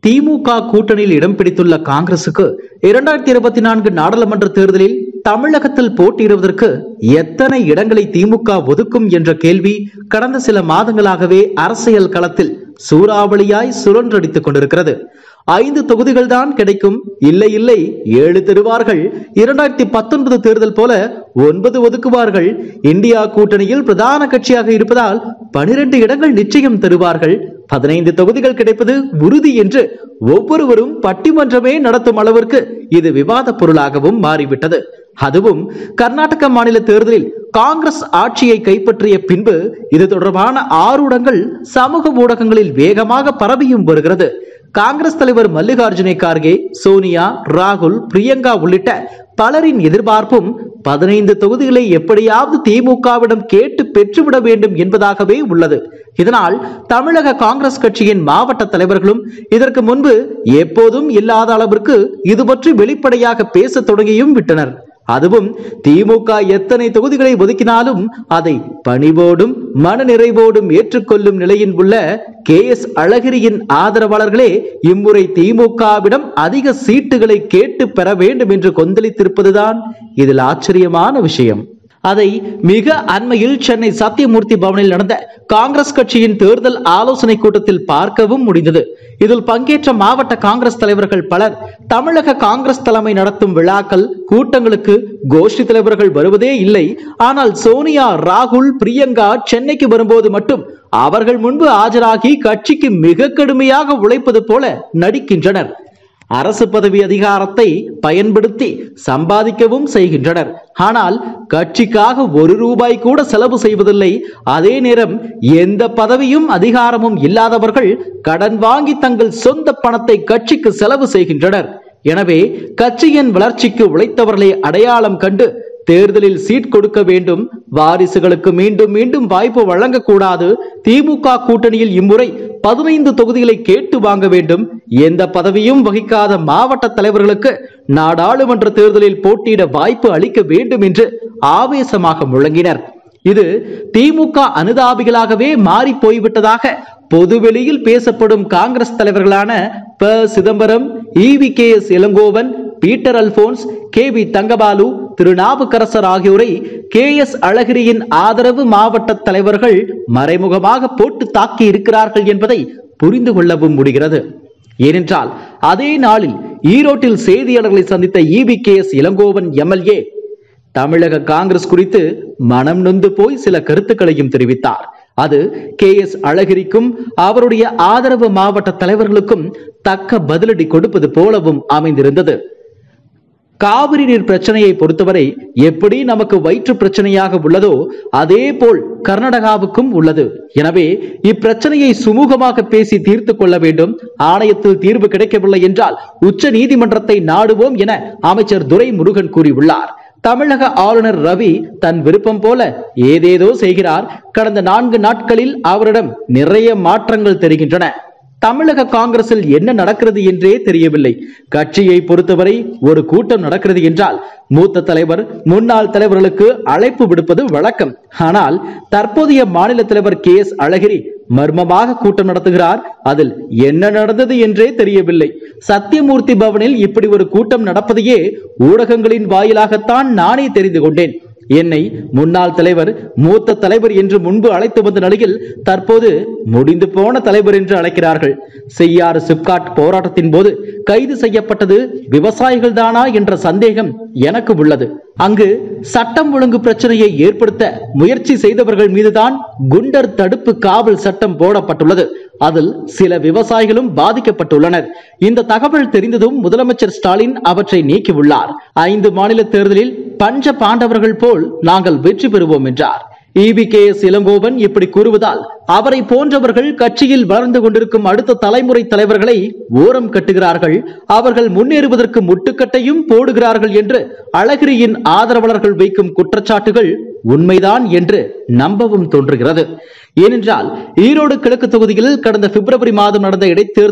திமுக கூட்டணியில் இடம் பிடித்துள்ள காங்கிரசுக்கு இரண்டாயிரத்தி இருபத்தி நான்கு நாடாளுமன்ற தேர்தலில் தமிழகத்தில் போட்டியிடுவதற்கு எத்தனை இடங்களை திமுக ஒதுக்கும் என்ற கேள்வி கடந்த சில மாதங்களாகவே அரசியல் களத்தில் சூறாவளியாய் சுழன்றடித்துக் கொண்டிருக்கிறது ஐந்து தொகுதிகள் தான் கிடைக்கும் இல்லை இல்லை ஏழு தருவார்கள் இரண்டாயிரத்தி பத்தொன்பது தேர்தல் போல ஒன்பது ஒதுக்குவார்கள் இந்தியா கூட்டணியில் பிரதான கட்சியாக இருப்பதால் பனிரெண்டு இடங்கள் நிச்சயம் தருவார்கள் பதினைந்து தொகுதிகள் கிடைப்பது உறுதி என்று ஒவ்வொருவரும் பட்டிமன்றமே நடத்தும் அளவிற்கு இது விவாத பொருளாகவும் மாறிவிட்டது அதுவும் கர்நாடக மாநில தேர்தலில் காங்கிரஸ் ஆட்சியை கைப்பற்றிய பின்பு இது தொடர்பான ஆரூடங்கள் சமூக ஊடகங்களில் வேகமாக பரவியும் வருகிறது காங்கிரஸ் தலைவர் மல்லிகார்ஜுன கார்கே சோனியா ராகுல் பிரியங்கா உள்ளிட்ட பலரின் எதிர்பார்ப்பும் பதினைந்து தொகுதிகளை எப்படியாவது திமுகவிடம் கேட்டு பெற்றுவிட வேண்டும் என்பதாகவே உள்ளது இதனால் தமிழக காங்கிரஸ் கட்சியின் மாவட்ட தலைவர்களும் இதற்கு முன்பு எப்போதும் இல்லாத அளவிற்கு இது பற்றி வெளிப்படையாக பேசத் தொடங்கியும் விட்டனர் அதுவும் திமுக எத்தனை தொகுதிகளை ஒதுக்கினாலும் அதை பணிவோடும் மனநிறைவோடும் ஏற்றுக்கொள்ளும் நிலையில் உள்ள கே எஸ் அழகிரியின் ஆதரவாளர்களே இம்முறை திமுகவிடம் அதிக சீட்டுகளை கேட்டு பெற வேண்டும் என்று கொந்தளித்திருப்பதுதான் இதில் ஆச்சரியமான விஷயம் அதை மிக அண்மையில் சென்னை சத்தியமூர்த்தி பவனில் நடந்த காங்கிரஸ் கட்சியின் தேர்தல் ஆலோசனை கூட்டத்தில் பார்க்கவும் முடிந்தது இதில் பங்கேற்ற மாவட்ட காங்கிரஸ் தலைவர்கள் பலர் தமிழக காங்கிரஸ் தலைமை நடத்தும் விழாக்கள் கூட்டங்களுக்கு கோஷ்டி தலைவர்கள் வருவதே இல்லை ஆனால் சோனியா ராகுல் பிரியங்கா சென்னைக்கு வரும்போது மட்டும் அவர்கள் முன்பு ஆஜராகி கட்சிக்கு மிக கடுமையாக உழைப்பது போல நடிக்கின்றனர் அரசு பதவி அதிகாரத்தை பயன்படுத்தி சம்பாதிக்கவும் செய்கின்றனர் ஆனால் கட்சிக்காக ஒரு ரூபாய் கூட செலவு செய்வதில்லை அதே நேரம் எந்த பதவியும் அதிகாரமும் இல்லாதவர்கள் கடன் வாங்கி தங்கள் சொந்த பணத்தை கட்சிக்கு செலவு செய்கின்றனர் எனவே கட்சியின் வளர்ச்சிக்கு உழைத்தவர்களை அடையாளம் கண்டு தேர்தலில் சீட் கொடுக்க வேண்டும் வாரிசுகளுக்கு மீண்டும் மீண்டும் வாய்ப்பு வழங்கக்கூடாது திமுக கூட்டணியில் இம்முறை பதினைந்து தொகுதிகளை கேட்டு வாங்க வேண்டும் எந்த பதவியும் வகிக்காத மாவட்ட தலைவர்களுக்கு நாடாளுமன்ற தேர்தலில் போட்டியிட வாய்ப்பு அளிக்க வேண்டும் என்று ஆவேசமாக முழங்கினர் இது திமுக அனுதாபிகளாகவே மாறி போய்விட்டதாக பொதுவெளியில் பேசப்படும் காங்கிரஸ் தலைவர்களான P Chidambaram E V K S Elangovan Peter Alphonse K V Thangabalu Thirunavukkarasar ஆகியோரை கே எஸ் அழகிரியின் ஆதரவு மாவட்ட தலைவர்கள் மறைமுகமாக போட்டு தாக்கி இருக்கிறார்கள் என்பதை புரிந்து கொள்ளவும் முடிகிறது ஏனென்றால் அதே நாளில் ஈரோட்டில் செய்தியாளர்களை சந்தித்த E V K S Elangovan MLA தமிழக காங்கிரஸ் குறித்து மனம் நொந்து போய் சில கருத்துக்களையும் தெரிவித்தார் அது கே எஸ் அழகிரிக்கும் அவருடைய ஆதரவு மாவட்ட தலைவர்களுக்கும் தக்க பதிலடி கொடுப்பது போலவும் அமைந்திருந்தது காவிரி நீர் பிரச்சனையை பொறுத்தவரை எப்படி நமக்கு வயிற்று பிரச்சனையாக உள்ளதோ அதே போல் கர்நாடகாவுக்கும் உள்ளது எனவே இப்பிரச்சனையை சுமூகமாக பேசி தீர்த்து கொள்ள வேண்டும் ஆணையத்தில் தீர்வு கிடைக்கவில்லை என்றால் உச்ச நீதிமன்றத்தை நாடுவோம் என அமைச்சர் துரைமுருகன் கூறியுள்ளார் தமிழக ஆளுநர் ரவி தன் விருப்பம் போல ஏதேதோ செய்கிறார் கடந்த நான்கு நாட்களில் அவரிடம் நிறைய மாற்றங்கள் தெரிகின்றன தமிழக காங்கிரஸில் என்ன நடக்கிறது என்றே தெரியவில்லை கட்சியை பொறுத்தவரை ஒரு கூட்டம் நடக்கிறது என்றால் மூத்த தலைவர் முன்னாள் தலைவர்களுக்கு அழைப்பு விடுப்பது வழக்கம் ஆனால் தற்போதைய மாநில தலைவர் கே எஸ் அழகிரி மர்மமாக கூட்டம் நடத்துகிறார் அதில் என்ன நடந்தது என்றே தெரியவில்லை சத்தியமூர்த்தி பவனில் இப்படி ஒரு கூட்டம் நடப்பதையே ஊடகங்களின் வாயிலாகத்தான் நானே தெரிந்து கொண்டேன் என்னை முன்னாள் தலைவர் மூத்த தலைவர் என்று முன்பு அழைத்து வந்த நிலையில் தற்போது முடிந்து போன தலைவர் என்று அழைக்கிறார்கள் செய்யாறு சிப்காட் போராட்டத்தின் போது கைது செய்யப்பட்டது விவசாயிகள் தானா என்ற சந்தேகம் எனக்கு உள்ளது அங்கு சட்டம் ஒழுங்கு பிரச்சனையை ஏற்படுத்த முயற்சி செய்தவர்கள் மீதுதான் குண்டர் தடுப்பு காவல் சட்டம் போடப்பட்டுள்ளது அதில் சில விவசாயிகளும் பாதிக்கப்பட்டுள்ளனர் இந்த தகவல் தெரிந்ததும் முதலமைச்சர் ஸ்டாலின் அவற்றை நீக்கியுள்ளார் ஐந்து மாநில தேர்தலில் பஞ்ச பாண்டவர்கள் போல் நாங்கள் வெற்றி பெறுவோம் என்றார் இவி கே எஸ் இளங்கோவன் இப்படி கூறுவதால் அவரை போன்றவர்கள் கட்சியில் வளர்ந்து கொண்டிருக்கும் அடுத்த தலைமுறை தலைவர்களை ஓரம் கட்டுகிறார்கள் அவர்கள் முன்னேறுவதற்கு முட்டுக்கட்டையும் போடுகிறார்கள் என்று அழகிரியின் ஆதரவாளர்கள் வைக்கும் குற்றச்சாட்டுகள் உண்மைதான் என்று நம்பவும் தோன்றுகிறது ஏனென்றால் ஈரோடு கிழக்கு தொகுதியில் கடந்த பிப்ரவரி மாதம் நடந்த இடைத்தேர்தலில்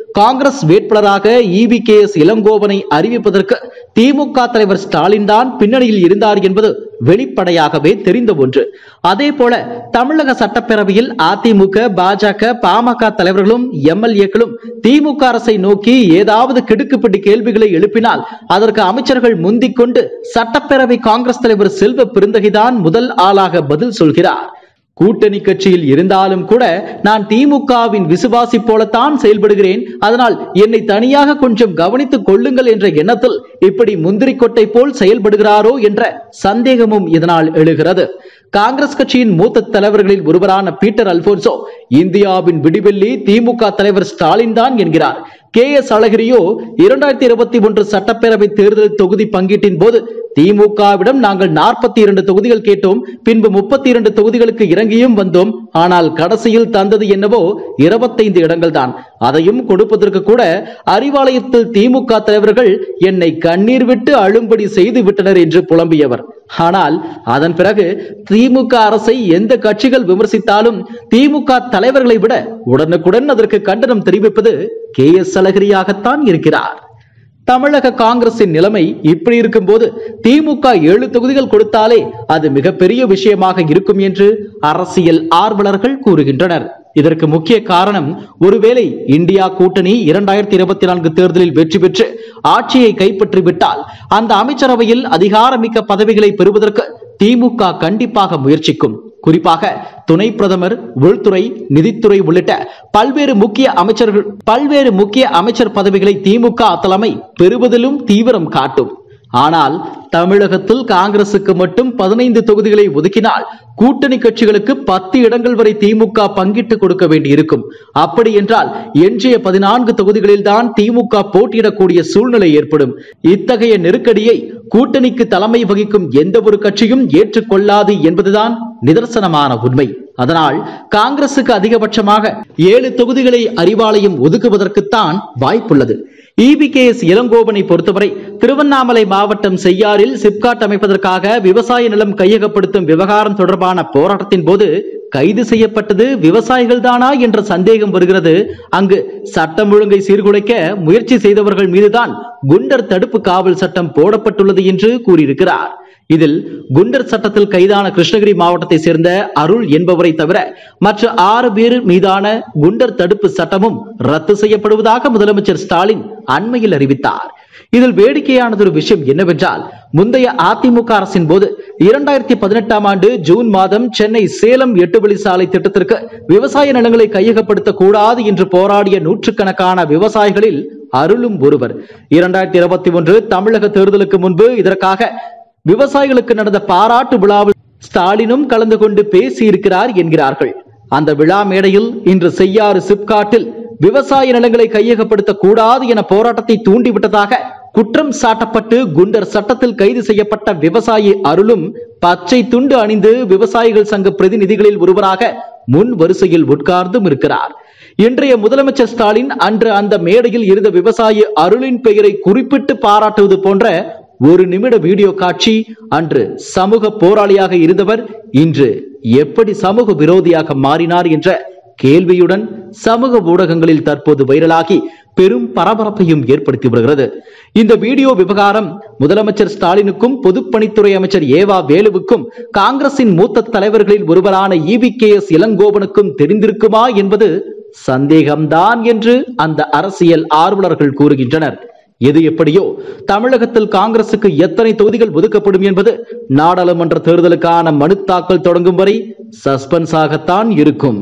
காங்கிரஸ் வேட்பாளராக இவி கே எஸ் இளங்கோவனை அறிவிப்பதற்கு திமுக தலைவர் ஸ்டாலின் தான் பின்னணியில் இருந்தார் என்பது வெளிப்படையாகவே தெரிந்த ஒன்று அதே போல தமிழக சட்டப்பேரவையில் அதிமுக பாஜக பாமக தலைவர்களும் எம்எல்ஏக்களும் திமுக அரசை நோக்கி ஏதாவது கிடுக்குப்பிடி கேள்விகளை எழுப்பினால் அதற்கு அமைச்சர்கள் முந்திக் கொண்டு சட்டப்பேரவை காங்கிரஸ் தலைவர் செல்வ பெருந்தகைதான் முதல் ஆளாக பதில் சொல்கிறார் கூட்டணி கட்சியில் இருந்தாலும் கூட நான் திமுகவின் விசுவாசி போலத்தான் செயல்படுகிறேன் அதனால் என்னை தனியாக கொஞ்சம் கவனித்துக் கொள்ளுங்கள் என்ற எண்ணத்தில் இப்படி முந்திரி கொட்டை போல் செயல்படுகிறாரோ என்ற சந்தேகமும் இதனால் எழுகிறது காங்கிரஸ் கட்சியின் மூத்த தலைவர்களில் ஒருவரான பீட்டர் அல்போன்சோ இந்தியாவின் விடிவெள்ளி திமுக தலைவர் ஸ்டாலின் தான் என்கிறார் கே எஸ் அழகிரியோ இரண்டாயிரத்தி இருபத்தி ஒன்று சட்டப்பேரவை தேர்தல் தொகுதி பங்கீட்டின் போது திமுகவிடம் நாங்கள் நாற்பத்தி இரண்டு தொகுதிகள் கேட்டோம் பின்பு முப்பத்தி இரண்டு தொகுதிகளுக்கு இறங்கியும் வந்தோம் ஆனால் கடைசியில் தந்தது என்னவோ இருபத்தைந்து இடங்கள் தான் அதையும் கொடுப்பதற்கு கூட அறிவாலயத்தில் திமுக தலைவர்கள் என்னை கண்ணீர் விட்டு அழும்படி செய்து விட்டனர் என்று புலம்பியவர் ஆனால் அதன் பிறகு திமுக அரசை எந்த கட்சிகள் விமர்சித்தாலும் திமுக தலைவர்களை விட உடனுக்குடன் அதற்கு கண்டனம் தெரிவிப்பது கே எஸ் அழகிரியாகத்தான் இருக்கிறார் தமிழக காங்கிரசின் நிலைமை இப்படி இருக்கும்போது திமுக ஏழு தொகுதிகள் கொடுத்தாலே அது மிகப்பெரிய விஷயமாக இருக்கும் என்று அரசியல் ஆர்வலர்கள் கூறுகின்றனர் இதற்கு முக்கிய காரணம் ஒருவேளை இந்தியா கூட்டணி இரண்டாயிரத்தி இருபத்தி நான்கு தேர்தலில் வெற்றி பெற்று ஆட்சியை கைப்பற்றிவிட்டால் அந்த அமைச்சரவையில் அதிகாரமிக்க பதவிகளை பெறுவதற்கு திமுக கண்டிப்பாக முயற்சிக்கும் குறிப்பாக துணை பிரதமர் உள்துறை நிதித்துறை உள்ளிட்ட பல்வேறு முக்கிய அமைச்சர்கள் பல்வேறு முக்கிய அமைச்சர் பதவிகளை திமுக தலைமை பெறுவதிலும் தீவிரம் காட்டும் ஆனால் தமிழகத்தில் காங்கிரசுக்கு மட்டும் பதினைந்து தொகுதிகளை ஒதுக்கினால் கூட்டணி கட்சிகளுக்கு பத்து இடங்கள் வரை திமுக பங்கிட்டு கொடுக்க வேண்டியிருக்கும் அப்படி என்றால் எஞ்சிய பதினான்கு தொகுதிகளில் தான் திமுக போட்டியிடக்கூடிய சூழ்நிலை ஏற்படும் இத்தகைய நெருக்கடியை கூட்டணிக்கு தலைமை வகிக்கும் எந்த ஒரு கட்சியும் ஏற்றுக்கொள்ளாது என்பதுதான் நிதர்சனமான உண்மை அதனால் காங்கிரசுக்கு அதிகபட்சமாக ஏழு தொகுதிகளை அறிவாலயம் ஒதுக்குவதற்குத்தான் வாய்ப்புள்ளது இபிகேஎஸ் இளங்கோவனை பொறுத்தவரை திருவண்ணாமலை மாவட்டம் செய்யாறில் சிப்காட் அமைப்பதற்காக விவசாய நிலம் கையகப்படுத்தும் விவகாரம் தொடர்பான போராட்டத்தின் போது கைது செய்யப்பட்டது விவசாயிகள் தானா என்ற சந்தேகம் வருகிறது அங்கு சட்டம் ஒழுங்கை சீர்குலைக்க முயற்சி செய்தவர்கள் மீதுதான் குண்டர் தடுப்பு காவல் சட்டம் போடப்பட்டுள்ளது என்று கூறியிருக்கிறார் இதில் குண்டர் சட்டத்தில் கைதான கிருஷ்ணகிரி மாவட்டத்தை சேர்ந்த அருள் என்பவரை தவிர மற்ற ஆறு பேர் மீதான குண்டர் தடுப்பு சட்டமும் ரத்து செய்யப்படுவதாக முதலமைச்சர் ஸ்டாலின் அண்மையில் அறிவித்தார் இதில் வேடிக்கையானதொரு விஷயம் என்னவென்றால் முந்தைய அதிமுக அரசின் போது இரண்டாயிரத்தி பதினெட்டாம் ஆண்டு ஜூன் மாதம் சென்னை சேலம் எட்டு வழி சாலை திட்டத்திற்கு விவசாய நிலங்களை கையகப்படுத்த கூடாது என்று போராடிய நூற்றுக்கணக்கான விவசாயிகளில் அருளும் ஒருவர் இரண்டாயிரத்தி இருபத்தி ஒன்று தமிழக தேர்தலுக்கு முன்பு இதற்காக விவசாயிகளுக்கு நடந்த பாராட்டு விழாவில் ஸ்டாலினும் கலந்து கொண்டு பேசியிருக்கிறார் என்கிறார்கள் அந்த விழா மேடையில் இன்று செய்யாறு சிப்காட்டில் விவசாய நிலங்களை கையகப்படுத்த கூடாது என போராட்டத்தை தூண்டிவிட்டதாக குற்றம் சாட்டப்பட்டு குண்டர் சட்டத்தில் கைது செய்யப்பட்ட விவசாயி அருளும் பச்சை துண்டு அணிந்து விவசாயிகள் சங்க பிரதிநிதிகளில் ஒருவராக முன் வரிசையில் உட்கார்ந்தும் இருக்கிறார் இன்றைய முதலமைச்சர் ஸ்டாலின் அன்று அந்த மேடையில் இருந்த விவசாயி அருளின் பெயரை குறிப்பிட்டு பாராட்டுவது போன்ற ஒரு நிமிட வீடியோ காட்சி அன்று சமூக போராளியாக இருந்தவர் இன்று எப்படி சமூக விரோதியாக மாறினார் என்ற கேள்வியுடன் சமூக ஊடகங்களில் தற்போது வைரலாகி பெரும் பரபரப்பையும் ஏற்படுத்தி வருகிறது இந்த வீடியோ விவகாரம் முதலமைச்சர் ஸ்டாலினுக்கும் பொதுப்பணித்துறை அமைச்சர் ஏவா வேலுவுக்கும் காங்கிரசின் மூத்த தலைவர்களில் ஒருவரான இவி கே எஸ் இளங்கோவனுக்கும் தெரிந்திருக்குமா என்பது சந்தேகம்தான் என்று அந்த அரசியல் ஆர்வலர்கள் கூறுகின்றனர் எது எப்படியோ தமிழகத்தில் காங்கிரசுக்கு எத்தனை தொகுதிகள் ஒதுக்கப்படும் என்பது நாடாளுமன்ற தேர்தலுக்கான மனு தாக்கல் தொடங்கும் வரை சஸ்பென்ஸாகத்தான் இருக்கும்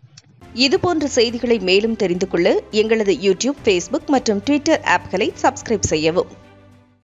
இதுபோன்ற செய்திகளை மேலும் தெரிந்து கொள்ள எங்களது யூடியூப் ஃபேஸ்புக் மற்றும் ட்விட்டர் ஆப்களை சப்ஸ்கிரைப் செய்யவும்